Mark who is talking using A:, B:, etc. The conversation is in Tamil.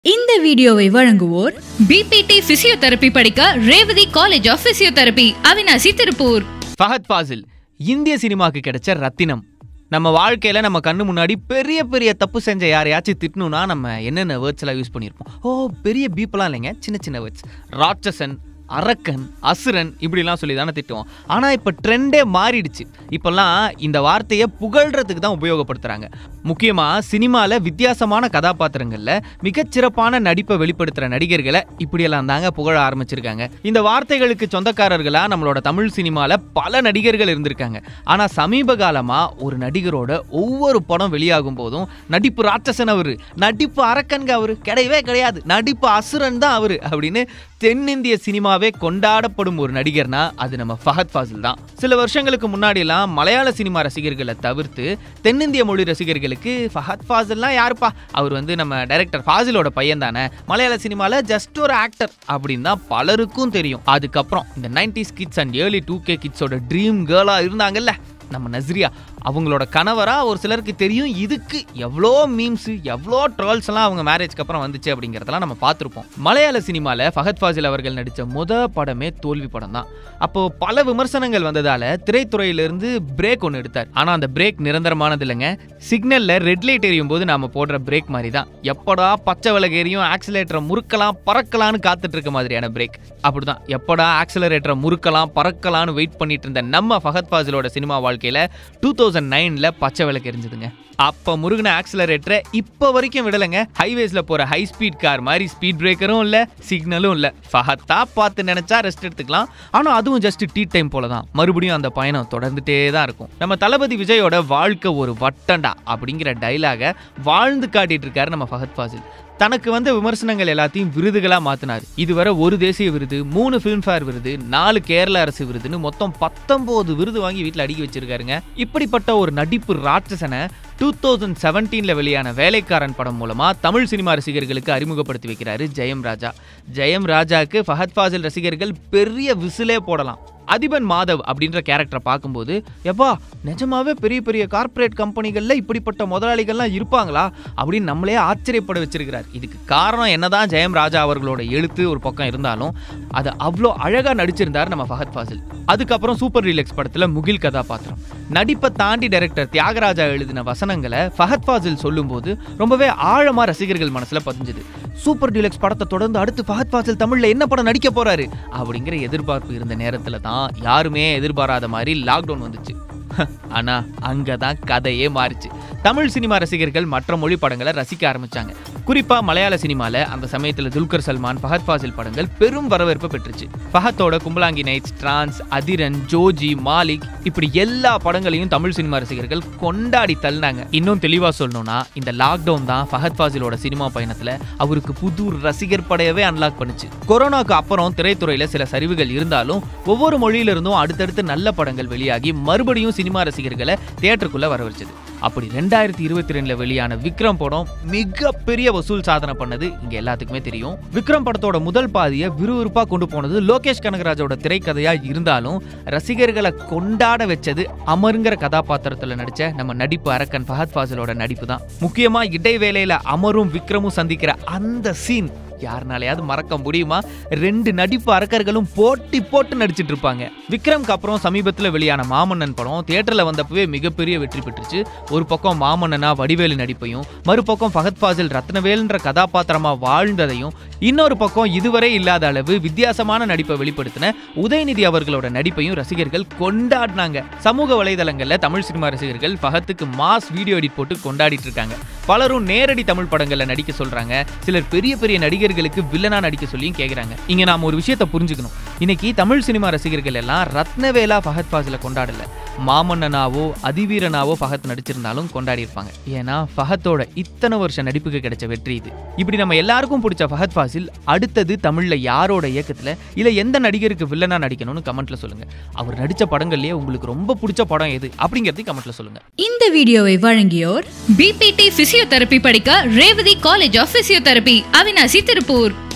A: இந்த வீடியோவை வழங்குவோர்
B: பிபிடி பிசியோதெரபி படிக்க Revathi college of physiotherapy Avinashi Tiruppur
C: Fahadh Faasil இந்திய சினிமாக்கு கிடைச்ச ரத்தினம் நம்ம வாழ்க்கையில் நம்ம கண்ணு முன்னாடி பெரிய பெரிய தப்பு செஞ்ச யாரையாச்சும் திட்டணும்னா நம்ம என்னென்ன வேர்ட்ஸ் எல்லாம் யூஸ் பண்ணியிருப்போம் ஓ பெரிய பீப்பெல்லாம் இல்லைங்க சின்ன சின்ன வேர்ட்ஸ் ராட்சசன் அரக்கன் அசுரன் இப்படிலாம் சொல்லி தானே திட்டுவோம் ஆனால் இப்போ ட்ரெண்டே மாறிடுச்சு இப்போல்லாம் இந்த வார்த்தையை புகழ்றதுக்கு தான் உபயோகப்படுத்துகிறாங்க முக்கியமாக சினிமாவில் வித்தியாசமான கதாபாத்திரங்களில் மிகச்சிறப்பான நடிப்பை வெளிப்படுத்துகிற நடிகர்களை இப்படியெல்லாம் தாங்க புகழ ஆரம்பிச்சிருக்காங்க இந்த வார்த்தைகளுக்கு சொந்தக்காரர்களாக நம்மளோட தமிழ் சினிமாவில் பல நடிகர்கள் இருந்திருக்காங்க ஆனால் சமீப காலமாக ஒரு நடிகரோட ஒவ்வொரு படம் வெளியாகும் போதும் நடிப்பு ராட்சசன் அவரு நடிப்பு அரக்கன்க அவரு கிடையவே கிடையாது நடிப்பு அசுரன் தான் அவரு அப்படின்னு தென்னிந்திய சினிமாவே கொண்டாடப்படும் ஒரு நடிகர்னா அது நம்ம ஃபஹத் ஃபாசில் தான் சில வருஷங்களுக்கு முன்னாடிலாம் மலையாள சினிமா ரசிகர்களை தவிர்த்து தென்னிந்திய மொழி ரசிகர்களுக்கு ஃபஹத் ஃபாசில்லாம் யாருப்பா அவர் வந்து நம்ம டைரக்டர் ஃபாசிலோட பையன் தானே மலையாள சினிமாவில் ஜஸ்ட் ஒரு ஆக்டர் அப்படின்னு தான் பலருக்கும் தெரியும் அதுக்கப்புறம் இந்த nineties kids and early two K கிட்ஸோட ட்ரீம் கேர்ளாக இருந்தாங்கல்ல நம்ம நஸ்ரியா அவங்களோட கணவரா ஒரு சிலருக்கு தெரியும் இதுக்கு எவ்வளோ மீம்ஸ் எவ்வளோ ட்ரோல்ஸ் எல்லாம் அவங்க மேரேஜ்க்கு அப்புறம் வந்துச்சு அப்படிங்கிறதெல்லாம் நம்ம பார்த்துருப்போம் மலையாள சினிமாவில் ஃபஹத் ஃபாசில் அவர்கள் நடித்த முத படமே தோல்வி படம் தான் அப்போ பல விமர்சனங்கள் வந்ததால திரைத்துறையிலிருந்து பிரேக் ஒன்று எடுத்தார் ஆனால் அந்த பிரேக் நிரந்தரமானது இல்லைங்க சிக்னல்ல ரெட் லைட் எரியும் போது நாம போடுற பிரேக் மாதிரி தான் எப்படா பச்சை விலகு எரியும் ஆக்சிலேட்டரை முறுக்கலாம் பறக்கலான்னு காத்துட்டு இருக்க மாதிரியான பிரேக் அப்படிதான் எப்படா ஆக்சிலரேட்டரை முறுக்கலாம் பறக்கலான்னு வெயிட் பண்ணிட்டு இருந்த நம்ம ஃபஹத் ஃபாசிலோட சினிமா வாழ்க்கையில டூ தௌசண்ட் நைன்ல பச்சை விளக்கு எரிஞ்சுதுங்க அப்ப முருகன ஆக்சிலரேட்டரை இப்போ வரைக்கும் விடலைங்க ஹைவேஸ்ல போற ஹை ஸ்பீட் கார் மாதிரி ஸ்பீட் பிரேக்கரும் இல்ல சிக்னலும் இல்ல ஃபஹத்தா பார்த்து நினைச்சா ரெஸ்ட் எடுத்துக்கலாம் ஆனா அதுவும் ஜஸ்ட் டீ டைம் போல தான் மறுபடியும் அந்த பயணம் தொடர்ந்துட்டே தான் இருக்கும் நம்ம தளபதி விஜயோட வாழ்க்கை ஒரு வட்டண்டா அப்படிங்கிற டைலாக வாழ்ந்து காட்டிட்டு இருக்காரு நம்ம ஃபஹத் ஃபாசில் தனக்கு வந்த விமர்சனங்கள் எல்லாத்தையும் விருதுகளா மாத்தினார் இதுவரை ஒரு தேசிய விருது மூணு ஃபிலிம்ஃபேர் விருது நாலு கேரள அரசு விருதுன்னு மொத்தம் பத்தொன்பது விருது வாங்கி வீட்டில் அடுக்கி வச்சிருக்காருங்க இப்படிப்பட்ட ஒரு நடிப்பு ராட்சசனை டூ தௌசண்ட் செவன்டீனில் வெளியான வேலைக்காரன் படம் மூலமாக தமிழ் சினிமா ரசிகர்களுக்கு அறிமுகப்படுத்தி வைக்கிறாரு ஜெயம் ராஜா ஜெயம் ராஜாக்கு ஃபஹத் ஃபாசில் ரசிகர்கள் பெரிய விசிலே போடலாம் அதிபன் மாதவ் அப்படின்ற கேரக்டரை பார்க்கும்போது எப்பா நிஜமாவே பெரிய பெரிய கார்ப்பரேட் கம்பெனிகளில் இப்படிப்பட்ட முதலாளிகள்லாம் இருப்பாங்களா அப்படின்னு நம்மளே ஆச்சரியப்பட வச்சிருக்கிறார் இதுக்கு காரணம் என்னதான் ஜெயம் ராஜா அவர்களோட எழுத்து ஒரு பக்கம் இருந்தாலும் அதை அவ்வளோ அழகாக நடிச்சிருந்தார் நம்ம ஃபஹத் ஃபாசில் அதுக்கப்புறம் சூப்பர் ரீலெக்ஸ் படத்தில் முகில் கதாபாத்திரம் நடிப்பை தாண்டி டைரக்டர் தியாகராஜா எழுதின வசனங்களை ஃபஹத் ஃபாசில் சொல்லும்போது ரொம்பவே ஆழமாக ரசிகர்கள் மனசில் பதிஞ்சுது சூப்பர் டீலக்ஸ் படத்தை தொடர்ந்து அடுத்து ஃபஹத் ஃபாசில் தமிழில் என்ன படம் நடிக்க போறாரு அப்படிங்கிற எதிர்பார்ப்பு இருந்த நேரத்தில் தான் யாருமே எதிர்பாராத மாதிரி லாக்டவுன் வந்துச்சு ஆனா அங்கே தான் கதையே மாறிச்சு தமிழ் சினிமா ரசிகர்கள் மற்ற மொழி படங்களை ரசிக்க ஆரம்பிச்சாங்க குறிப்பா மலையாள சினிமால அந்த சமயத்தில் துல்கர் சல்மான் ஃபஹத் ஃபாசில் படங்கள் பெரும் வரவேற்பு பெற்றுச்சு ஃபஹத்தோட கும்பலாங்கி நைட்ஸ் டிரான்ஸ் அதிரன் ஜோஜி மாலிக் இப்படி எல்லா படங்களையும் தமிழ் சினிமா ரசிகர்கள் கொண்டாடி தள்ளினாங்க இன்னும் தெளிவா சொல்லணும்னா இந்த லாக்டவுன் தான் ஃபஹத் ஃபாசிலோட சினிமா பயணத்துல அவருக்கு புது ரசிகர் படையவே அன்லாக் பண்ணுச்சு கொரோனாக்கு அப்புறம் திரைத்துறையில சில சரிவுகள் இருந்தாலும் ஒவ்வொரு மொழியிலிருந்தும் அடுத்தடுத்து நல்ல படங்கள் வெளியாகி மறுபடியும் சினிமா ரசிகர்களை தியேட்டருக்குள்ள வரவழைச்சது அப்படி ரெண்டாயிரத்தி இருபத்தி ரெண்டுல வெளியான விக்ரம் படம் மிகப்பெரிய வசூல் சாதனை பண்ணது இங்க எல்லாத்துக்குமே தெரியும் விக்ரம் படத்தோட முதல் பாதியை விறுவிறுப்பா கொண்டு போனது லோகேஷ் கனகராஜோட திரைக்கதையா இருந்தாலும் ரசிகர்களை கொண்டாட வச்சது அமருங்கிற கதாபாத்திரத்துல நடிச்ச நம்ம நடிப்பு அரக்கன் ஃபஹத் ஃபாசிலோட நடிப்பு தான் முக்கியமா இடைவேளையில அமரும் விக்ரமும் சந்திக்கிற அந்த சீன் யாருனாலையாவது மறக்க முடியுமா ரெண்டு நடிப்பு அரக்கர்களும் போட்டி போட்டு நடிச்சிட்டு இருப்பாங்க விக்ரம்க்கு அப்புறம் சமீபத்தில் வெளியான மாமன்னன் படம் தியேட்டரில் வந்தப்பவே மிகப்பெரிய வெற்றி பெற்றுச்சு ஒரு பக்கம் மாமன்னனா வடிவேலு நடிப்பையும் மறுபக்கம் ஃபஹத் ஃபாசில் ரத்னவேல்ன்ற கதாபாத்திரமா வாழ்ந்ததையும் இன்னொரு பக்கம் இதுவரை இல்லாத அளவு வித்தியாசமான நடிப்பை வெளிப்படுத்தின உதயநிதி அவர்களோட நடிப்பையும் ரசிகர்கள் கொண்டாடினாங்க சமூக வலைதளங்கள்ல தமிழ் சினிமா ரசிகர்கள் ஃபஹத்துக்கு மாஸ் வீடியோ எடிட் போட்டு கொண்டாடிட்டு இருக்காங்க பலரும் நேரடி தமிழ் படங்கள்ல நடிக்க சொல்றாங்க சிலர் பெரிய பெரிய நடிகர்களுக்கு வில்லனா நடிக்க சொல்லியும் கேக்குறாங்க இங்க நாம ஒரு விஷயத்தை புரிஞ்சுக்கணும் இன்னைக்கு தமிழ் சினிமா ரசிகர்கள் எல்லாம் ரத்னவேலா ஃபஹத் ஃபாசில கொண்டாடல மாமன்னனாவோ அதிவீரனாவோ ஃபஹத் நடிச்சிருந்தாலும் கொண்டாடி இருப்பாங்க ஏன்னா ஃபஹத்தோட இத்தனை வருஷ நடிப்புக்கு கிடைச்ச வெற்றி இது இப்படி நம்ம எல்லாருக்கும் பிடிச்ச ஃபஹத் ஃபாசில் அடுத்தது தமிழ்ல யாரோட இயக்கத்துல இல்ல எந்த நடிகருக்கு வில்லனா நடிக்கணும்னு கமெண்ட்ல சொல்லுங்க அவர் நடிச்ச படங்கள்லயே உங்களுக்கு ரொம்ப பிடிச்ச படம் எது அப்படிங்கறதையும் கமெண்ட்ல சொல்லுங்க
A: இந்த வீடியோவை வழங்கியோர்
B: பிபிடி பிசியோதெரபி படிக்க Revathi college of physiotherapy Avinashi Tiruppur